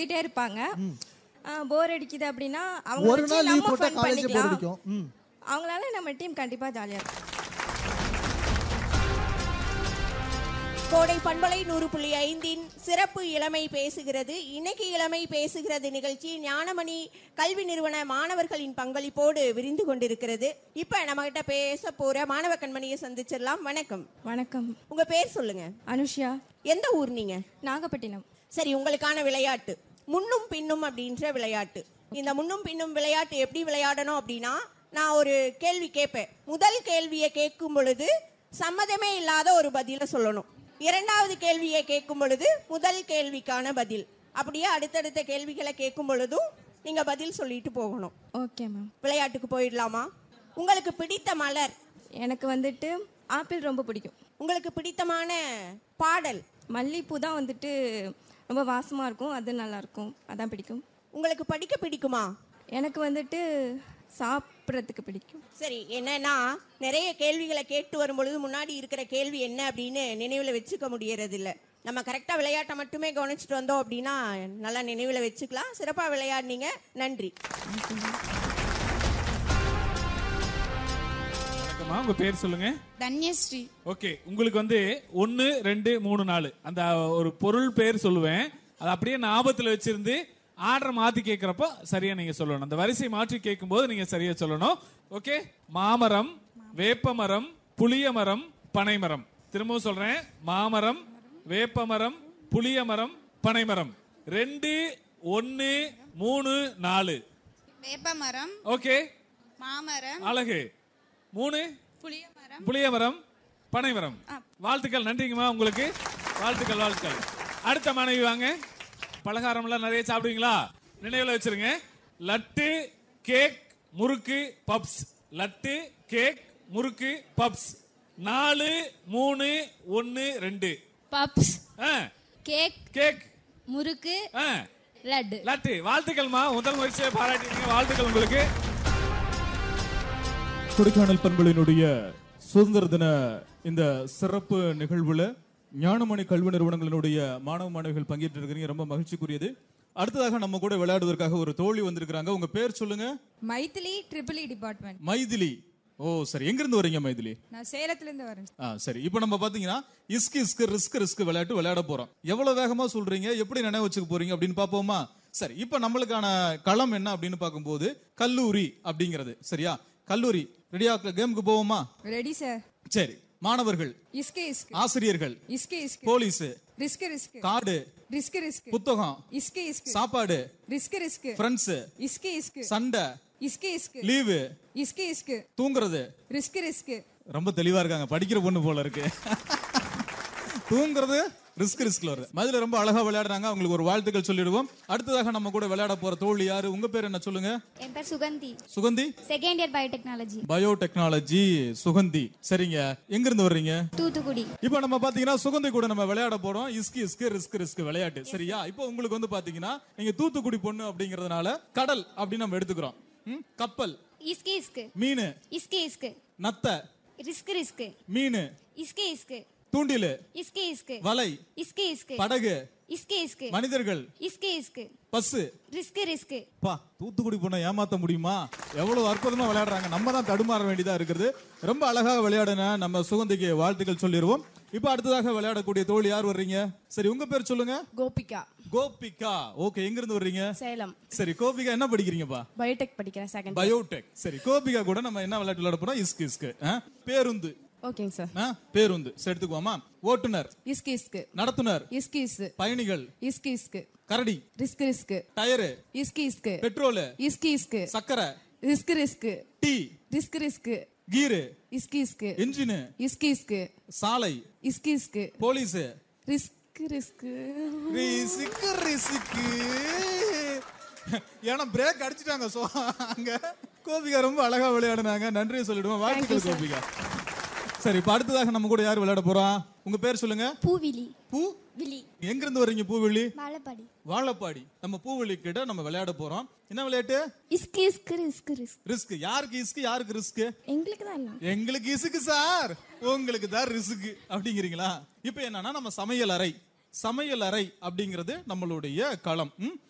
இருந்துட்டே இருப்பாங்க போர் அடிக்குது அப்படின்னா அவங்க ஒரு வச்சு நாள் லீவ் நம்ம போட்டா fun காலேஜ் போர் பண்ணிக்கலாம். அடிக்கும் ம். அவங்களால நம்ம டீம் கண்டிப்பா ஜாலியா இருக்கும் கோடை பண்பலை நூறு புள்ளி ஐந்தின் சிறப்பு இளமை பேசுகிறது இன்னைக்கு இளமை பேசுகிறது நிகழ்ச்சி ஞானமணி கல்வி நிறுவன மாணவர்களின் பங்களிப்போடு விரிந்து கொண்டிருக்கிறது இப்ப நம்ம கிட்ட பேச போற மாணவ கண்மணியை சந்திச்சிடலாம் வணக்கம் வணக்கம் உங்க பேர் சொல்லுங்க அனுஷ்யா எந்த ஊர் நீங்க நாகப்பட்டினம் சரி உங்களுக்கான விளையாட்டு முன்னும் பின்னும் அப்படின்ற விளையாட்டு இந்த முன்னும் பின்னும் விளையாட்டு எப்படி விளையாடணும் அப்படின்னா நான் ஒரு கேள்வி கேட்பேன் முதல் கேள்வியை கேட்கும் பொழுது சம்மதமே இல்லாத ஒரு பதில சொல்லணும் இரண்டாவது கேள்வியை கேட்கும் பொழுது முதல் கேள்விக்கான பதில் அப்படியே அடுத்தடுத்த கேள்விகளை கேட்கும் பொழுதும் நீங்க பதில் சொல்லிட்டு போகணும் ஓகே மேம் விளையாட்டுக்கு போயிடலாமா உங்களுக்கு பிடித்த மலர் எனக்கு வந்துட்டு ஆப்பிள் ரொம்ப பிடிக்கும் உங்களுக்கு பிடித்தமான பாடல் மல்லிகைப்பூ தான் வந்துட்டு ரொம்ப வாசமா இருக்கும் அது நல்லா இருக்கும் அதான் பிடிக்கும் உங்களுக்கு படிக்க பிடிக்குமா எனக்கு வந்துட்டு சாப்பிட்றதுக்கு பிடிக்கும் சரி என்னன்னா நிறைய கேள்விகளை கேட்டு வரும் பொழுது முன்னாடி இருக்கிற கேள்வி என்ன அப்படின்னு நினைவில் வச்சுக்க முடியறது இல்ல நம்ம கரெக்டாக விளையாட்டை மட்டுமே கவனிச்சுட்டு வந்தோம் அப்படின்னா நல்லா நினைவில் வச்சுக்கலாம் சிறப்பாக விளையாடினீங்க நன்றி வணக்கம்மா உங்க பேர் சொல்லுங்க தன்யஸ்ரீ ஓகே உங்களுக்கு வந்து ஒன்னு ரெண்டு மூணு நாலு அந்த ஒரு பொருள் பேர் சொல்லுவேன் அதை அப்படியே ஞாபகத்துல வச்சிருந்து ஆர்டர் மாத்தி கேட்கறப்போ சரியா நீங்க சொல்லணும் அந்த வரிசை மாற்றி கேட்கும்போது நீங்க சரியா சொல்லணும் ஓகே மாமரம் வேப்பமரம் புளியமரம் பனைமரம் திரும்பவும் சொல்றேன் மாமரம் வேப்பமரம் புளியமரம் பனைமரம் ரெண்டு ஒன்னு மூணு நாலு வேப்பமரம் ஓகே மாமரம் அழகு மூணு புளியமரம் புளியமரம் பனைமரம் வாழ்த்துக்கள் நன்றிங்கம்மா உங்களுக்கு வாழ்த்துக்கள் வாழ்த்துக்கள் அடுத்த மனைவி வாங்க பலகாரம்லாம் நிறைய சாப்பிடுவீங்களா நினைவுல வச்சிருங்க laddu cake murukku puffs laddu cake murukku puffs நாலு மூணு ஒன்னு ரெண்டு பப்ஸ் ஆ, கேக் கேக் முறுக்கு ஆ, லட்டு லட்டு வாழ்த்துக்கள்மா முதல் முயற்சியை பாராட்டிருக்கீங்க வாழ்த்துக்கள் உங்களுக்கு கொடைக்கானல் பண்புகளினுடைய சுதந்திர தின இந்த சிறப்பு நிகழ்வுல ஞானமணி கல்வி நிறுவனங்களினுடைய மாணவ மாணவிகள் பங்கேற்று இருக்கிறீங்க ரொம்ப மகிழ்ச்சிக்குரியது அடுத்ததாக நம்ம கூட விளையாடுவதற்காக ஒரு தோழி வந்திருக்கிறாங்க உங்க பேர் சொல்லுங்க Mythili triple E department Mythili ஓ சரி எங்க இருந்து வரீங்க மைதிலி நான் சேலத்துல இருந்து வரேன் ஆ சரி இப்போ நம்ம பாத்தீங்கன்னா இஸ்கு இஸ்கு ரிஸ்க் ரிஸ்க் விளையாட்டு விளையாட போறோம் எவ்வளவு வேகமா சொல்றீங்க எப்படி நினைவு வச்சுக்க போறீங்க அப்படின்னு பாப்போமா சரி இப்போ நம்மளுக்கான களம் என்ன அப்படின்னு பார்க்கும்போது கல்லூரி அப்படிங்கிறது சரியா கல்லூரி ரெடியா கேமுக்கு போவோமா ரெடி சார் சரி மாணவர்கள் இஸ்கே இஸ்கு ஆசிரியர்கள் இஸ்கே இஸ்கு police risk risk card risk risk புத்தகம் இஸ்கே இஸ்கு சாப்பாடு ரிஸ்க் ரிஸ்க் ஃப்ரெண்ட்ஸ் இஸ்கே இஸ்கு சண்டை இஸ்கே இஸ்கு லீவு இஸ்கே இஸ்கு தூங்குறது ரிஸ்க் ரிஸ்க் ரொம்ப தெளிவா இருக்காங்க படிக்கிற பொண்ணு போல இருக்கு தூங்குறது ரிஸ்க் ரிஸ்க்ல வருது மதுல ரொம்ப அழகா விளையாடுறாங்க அவங்களுக்கு ஒரு வாழ்த்துக்கள் சொல்லிடுவோம் அடுத்ததாக நம்ம கூட விளையாட போற தோழி யாரு உங்க பேர் என்ன சொல்லுங்க என் பேர் Suganthi Suganthi second year biotechnology biotechnology Suganthi சரிங்க எங்க இருந்து வர்றீங்க தூத்துக்குடி இப்போ நம்ம பாத்தீங்கன்னா சுகந்தி கூட நம்ம விளையாட போறோம் இஸ்கி இஸ்கு ரிஸ்க் ரிஸ்க் விளையாட்டு சரியா இப்போ உங்களுக்கு வந்து பாத்தீங்கன்னா நீங்க தூத்துக்குடி பொண்ணு அப்படிங்கறதுனால கடல் அப்படின்னு நம்ம எடுத்துக்கிறோம் ம்? கப்பல் இஸ்கே இஸ்கு மீன் இஸ்கே இஸ்கு நத்தை ரிஸ்க் ரிஸ்க் மீன் இஸ்கே இஸ்கு தூண்டில் இஸ்கே இஸ்கு வலை இஸ்கே இஸ்கு படகு இஸ்கே இஸ்கு மனிதர்கள் இஸ்கே இஸ்கு பஸ் ரிஸ்க் ரிஸ்க் பா தூத்துக்குடி பொண்ணை ஏமாத்த முடியுமா எவ்வளவு அற்புதமா விளையாடுறாங்க நம்ம தான் தடுமாற வேண்டியதா இருக்குது ரொம்ப அழகாக விளையாடுன நம்ம சுகந்திக்கு வாழ்த்துக்கள் சொல்லிடுவோம் இப்போ அடுத்ததாக விளையாடக்கூடிய தோழி யார் வர்றீங்க சரி உங்க பேர் சொல்லுங்க கோபிகா கோபிகா ஓகே எங்க இருந்து வர்றீங்க சேலம் சரி கோபிகா என்ன படிக்கிறீங்கப்பா பயோடெக் படிக்கிறேன் செகண்ட் பயோடெக் சரி கோபிகா கூட நம்ம என்ன விளையாட்டு விளையாட போறோம் இஸ்கு இஸ்கு ஆ? பேருந்து ஓகேங்க சார் ஆ? பேருந்து சரி எடுத்துக்குவோமா ஓட்டுநர் இஸ்கு இஸ்கு நடத்துனர் இஸ்கு இஸ்கு பயணிகள் இஸ்கு இஸ்கு கரடி ரிஸ்க் ரிஸ்க் டயரு இஸ்கு இஸ்கு பெட்ரோல் இஸ்கு இஸ்கு சக்கரை risk risk tea risk risk கீரு இஸ்கு இஸ்கு இன்ஜின் இஸ்கு இஸ்கு சாலை இஸ்கு இஸ்கு police risk risk risk risk ஏன்னா பிரேக் அடிச்சிட்டாங்க சோ அங்க கோபிகா ரொம்ப அழகா விளையாடுனாங்க நன்றியை சொல்லிடுவோம் வாழ்த்துக்கள் கோபிகா சரி இப்ப அடுத்ததாக நம்ம கூட யார் விளையாட போறா உங்க பேர் சொல்லுங்க பூவிலி பூ விழி எங்க இருந்து வர்றீங்க பூவெள்ளி வாழப்பாடி வாழப்பாடி நம்ம பூவெள்ளி கிட்ட நம்ம விளையாட போறோம் என்ன விளையாட்டு இஸ்கு இஸ்கு ரிஸ்க் ரிஸ்க் ரிஸ்க் யாருக்கு இஸ்க் யாருக்கு ரிஸ்க் எங்களுக்கு தான் எங்களுக்கு இசுக்கு சார் உங்களுக்கு தான் ரிசுக்கு அப்படிங்கிறீங்களா இப்போ என்னன்னா நம்ம சமையல் அறை சமையல் அறை அப்படிங்கிறது நம்மளுடைய களம் ம்?